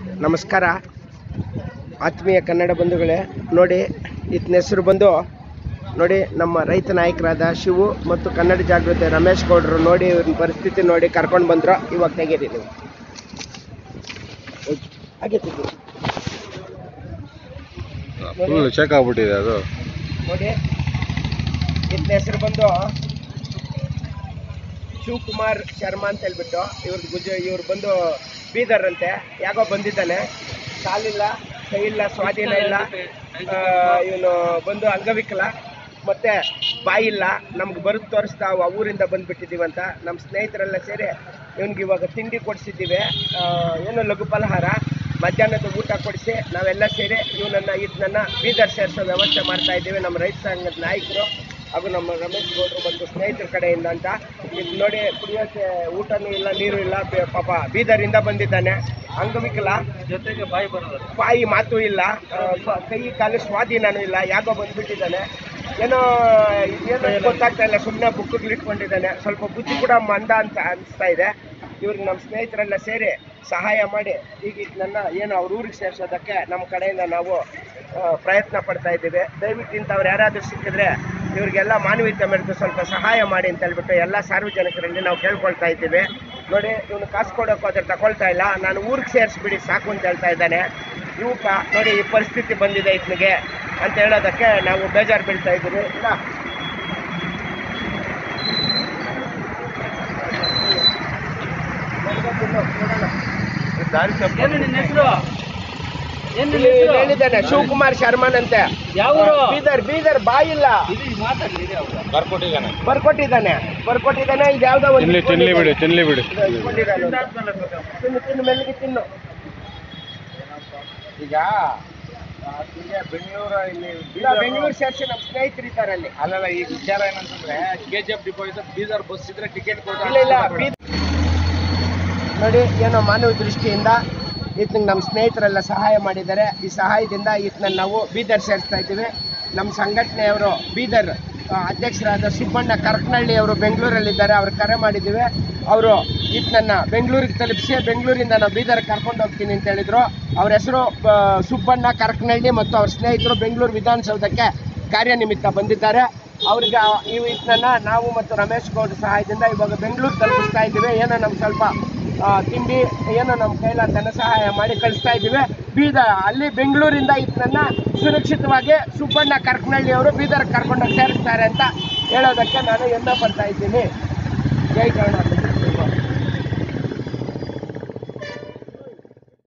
ನಮಸ್ಕಾರ ಆತ್ಮೀಯ ಕನ್ನಡ ಬಂಧುಗಳೇ ನೋಡಿ ಈತನ ಹೆಸರು ಬಂದು ನೋಡಿ ನಮ್ಮ ರೈತ ನಾಯಕರಾದ ಶಿವು ಮತ್ತು ಕನ್ನಡ ಜಾಗೃತಿ ರಮೇಶ್ ಗೌಡರು ನೋಡಿ ಇವ್ರನ್ನ ಪರಿಸ್ಥಿತಿ ನೋಡಿ ಕರ್ಕೊಂಡು ಬಂದ್ರು ಇವಾಗ ತೆಗೀರಿ ನೀವು ಹೋಗಿ. ಹಾಗೆ ತೆಗೀರಿ ಫುಲ್ ಚೆಕ್ ಆಗ್ಬಿಟ್ಟಿದೆ ಅದು ನೋಡಿ ಈತನ ಹೆಸರು ಬಂದು ಶಿವಕುಮಾರ್ ಶರ್ಮಾ ಅಂತ ಹೇಳ್ಬಿಟ್ಟು ಇವ್ರದ್ದು ಗುಜ ಇವ್ರು ಬಂದು ಬೀದರ್ ಅಂತೆ ಯಾಕೋ ಬಂದಿದ್ದಾನೆ ಕಾಲಿಲ್ಲ ಕೈ ಇಲ್ಲ ಸ್ವಾಧೀನ ಇಲ್ಲ ಇವನು ಬಂದು ಅಂಗವಿಕಲ ಮತ್ತೆ ಬಾಯಿ ಇಲ್ಲ ನಮ್ಗೆ ಬರೋದು ತೋರಿಸ್ತಾ ಆ ಊರಿಂದ ಬಂದ್ಬಿಟ್ಟಿದ್ದೀವಂತ ನಮ್ಮ ಸ್ನೇಹಿತರೆಲ್ಲ ಸೇರಿ ಇವನ್ಗೆ ಇವಾಗ ತಿಂಡಿ ಕೊಡಿಸಿದ್ದೀವಿ ಏನು ಲಘು ಫಲಹಾರ ಮಧ್ಯಾಹ್ನದ ಊಟ ಕೊಡಿಸಿ ನಾವೆಲ್ಲ ಸೇರಿ ಇವನನ್ನ ಇದನ್ನ ಬೀದರ್ ಸೇರಿಸೋ ವ್ಯವಸ್ಥೆ ಮಾಡ್ತಾ ಇದ್ದೀವಿ ನಮ್ಮ ರೈತ ಸಂಘದ ನಾಯಕರು ಹಾಗೂ ನಮ್ಮ ರಮೇಶ್ ಗೌಡರು ಮತ್ತು ಸ್ನೇಹಿತರ ಕಡೆಯಿಂದ ಅಂತ ಇದು ನೋಡಿ ಕುಡಿಯೋಕ್ಕೆ ಊಟನೂ ಇಲ್ಲ ನೀರು ಇಲ್ಲ ಬೆ- ಪಾಪ ಬೀದರಿಂದ ಬಂದಿದ್ದಾನೆ ಅಂಗವಿಕಲ ಜೊತೆಗೆ ಬಾಯಿ ಬರೋದು ಬಾಯಿ ಮಾತು ಇಲ್ಲ ಆ, ಸ್ವ- ಕೈ ಕಾಲು ಸ್ವಾಧೀನನೂ ಇಲ್ಲ ಯಾಕೋ ಬಂದ್ಬಿಟ್ಟಿದ್ದಾನೆ ಏನೋ ಏನೋ ಗೊತ್ತಾಗ್ತಾ ಇಲ್ಲ ಸುಮ್ಮನೆ ಬುಕ್ಗಳು ಇಟ್ಕೊಂಡಿದ್ದಾನೆ ಸ್ವಲ್ಪ ಬುದ್ಧಿ ಕೂಡ ಮಂದ ಅಂತ ಅನಿಸ್ತಾ ಇದೆ ಇವ್ರಿಗೆ ನಮ್ಮ ಸ್ನೇಹಿತರೆಲ್ಲ ಸೇರಿ ಸಹಾಯ ಮಾಡಿ ಈಗ ನನ್ನ ಏನು ಅವ್ರ ಊರಿಗೆ ಸೇರಿಸೋದಕ್ಕೆ ನಮ್ಮ ಕಡೆಯಿಂದ ನಾವು ಆ, ಪ್ರಯತ್ನ ಪಡ್ತಾ ಇದ್ದೀವಿ ದಯವಿಟ್ಟು ಇಂಥವ್ರು ಯಾರಾದರೂ ಸಿಕ್ಕಿದ್ರೆ ಇವ್ರಿಗೆಲ್ಲ ಮಾನವೀಯತೆ ಮೆರೆದು ಸ್ವಲ್ಪ ಸಹಾಯ ಮಾಡಿ ಅಂತ ಹೇಳ್ಬಿಟ್ಟು ಎಲ್ಲ ಸಾರ್ವಜನಿಕರಲ್ಲಿ ನಾವು ಕೇಳ್ಕೊಳ್ತಾ ಇದ್ದೀವಿ ನೋಡಿ ಇವನು ಕಾಸು ಕೊಡೋಕೆ ಹೋದ್ರೆ ತಗೊಳ್ತಾ ಇಲ್ಲ ನಾನು ಊರಿಗೆ ಸೇರಿಸ್ಬಿಡಿ ಸಾಕು ಅಂತ ಹೇಳ್ತಾ ಇದ್ದಾನೆ ಯುವಕ ನೋಡಿ ಈ ಪರಿಸ್ಥಿತಿ ಬಂದಿದೆ ಇತ್ನಿಗೆ ಅಂತ ಹೇಳೋದಕ್ಕೆ ನಾವು ಬೇಜಾರು ಬೀಳ್ತಾ ಇದ್ದೀವಿ ಇಲ್ಲ ದಾರಿ ಏನು ನಿನ್ನ ಹೆಸರು ಏನು ನಿನ್ನ ಇಲ್ಲಿ ಹೆಸರು ಹೇಳಿದ್ದಾನೆ ಶಿವಕುಮಾರ್ ಶರ್ಮನ್ ಅಂತೆ ಯಾವ ಊರು? ಬೀದರ್ ಬೀದರ್ ಬಾಯಿಲ್ಲ ಇದು ಮಾತಾಡಲಿ ಇದು ಅವ್ರು. ಬರ್ಕೊಟ್ಟಿದ್ದಾನೆ ಬರ್ಕೊಟ್ಟಿದ್ದಾನೆ ಬರ್ಕೊಟ್ಟಿದ್ದಾನೆ ಇದು ಯಾವ್ದೋ ಒಂದು ತಿನ್ಲಿ ತಿನ್ಲಿ ಬಿಡಿ ತಿನ್ಲಿ ಬಿಡಿ ಇದು ಇಟ್ಕೊಂಡಿದ್ದಾನೆ ಅಂತ. ತಿನ್ನು ತಿನ್ನು ಮೆಲ್ಲಿಗೆ ತಿನ್ನು ಈಗ ಬೆಂಗಳೂರು ಇಲ್ಲಿ ಇಲ್ಲ ಬೆಂಗಳೂರು ಸೇರಿಸಿ ನಮ್ಮ ಸ್ನೇಹಿತರು ಇದ್ದಾರೆ ಅಲ್ಲಿ ಅಲ್ಲಲ್ಲ ಈ ವಿಚಾರ ಏನಂತಂದ್ರೆ ಕೆ ಜಿ ಎಫ್ ಡಿಪೋ ಇದೆ ಬೀದರ್ ಬಸ್ ಇದ್ರೆ ಟಿಕೆಟ್ ಇಲ್ಲ ಇಲ್ಲ ಬೀದ್- ನೋಡಿ ಏನೋ ಮಾನವ ದೃಷ್ಟಿಯಿಂದ ಈತನಿಗೆ ನಮ್ಮ ಸ್ನೇಹಿತರೆಲ್ಲ ಸಹಾಯ ಮಾಡಿದ್ದಾರೆ ಈ ಸಹಾಯದಿಂದ ಈತನನ್ನು ನಾವು ಬೀದರ್ ಸೇರಿಸ್ತಾ ಇದ್ದೀವಿ ನಮ್ಮ ಸಂಘಟನೆಯವರು ಬೀದರ್ ಆ, ಅಧ್ಯಕ್ಷರಾದ ಸುಬ್ಬಣ್ಣ ಕರಕನಹಳ್ಳಿ ಅವರು ಬೆಂಗಳೂರಲ್ಲಿದ್ದಾರೆ ಅವ್ರು ಕರೆ ಮಾಡಿದ್ದೀವಿ ಅವರು ಈತನನ್ನು ಬೆಂಗಳೂರಿಗೆ ತಲುಪಿಸಿ ಬೆಂಗಳೂರಿಂದ ನಾವು ಬೀದರ್ ಕರ್ಕೊಂಡು ಹೋಗ್ತೀನಿ ಅಂತ ಹೇಳಿದರು ಅವ್ರ ಹೆಸರು ಆ, ಸುಬ್ಬಣ್ಣ ಕರಕನಹಳ್ಳಿ ಮತ್ತು ಅವ್ರ ಸ್ನೇಹಿತರು ಬೆಂಗಳೂರು ವಿಧಾನಸೌಧಕ್ಕೆ ಕಾರ್ಯನಿಮಿತ್ತ ಬಂದಿದ್ದಾರೆ ಅವ್ರಿಗೆ ಆ- ಈ ಇದನ್ನ ನಾವು ಮತ್ತು ರಮೇಶ್ ಗೌಡ ಸಹಾಯದಿಂದ ಇವಾಗ ಬೆಂಗಳೂರು ತಲುಪಿಸ್ತಾ ಇದ್ದೀವಿ ಏನೋ ನಮ್ಮ ಸ್ವಲ್ಪ ಆ, ತಿಂಡಿ ಏನೋ ನಮ್ಮ ಕೈಲ ಧನ ಸಹಾಯ ಮಾಡಿ ಕಳಿಸ್ತಾ ಇದ್ದೀವಿ ಬೀದ ಅಲ್ಲಿ ಬೆಂಗಳೂರಿಂದ ಇದನ್ನ ಸುರಕ್ಷಿತವಾಗಿ ಸುಬ್ಬಣ್ಣ ಕರ್ಕನಹಳ್ಳಿ ಅವರು ಬೀದರ್ ಕರ್ಕೊಂಡೋಗಿ ಸೇರಿಸ್ತಾರೆ ಅಂತ ಹೇಳೋದಕ್ಕೆ ನಾನು ಹೆಮ್ಮೆ ಪಡ್ತಾ ಇದ್ದೀನಿ ಜೈ ಕರ್ನಾಟಕ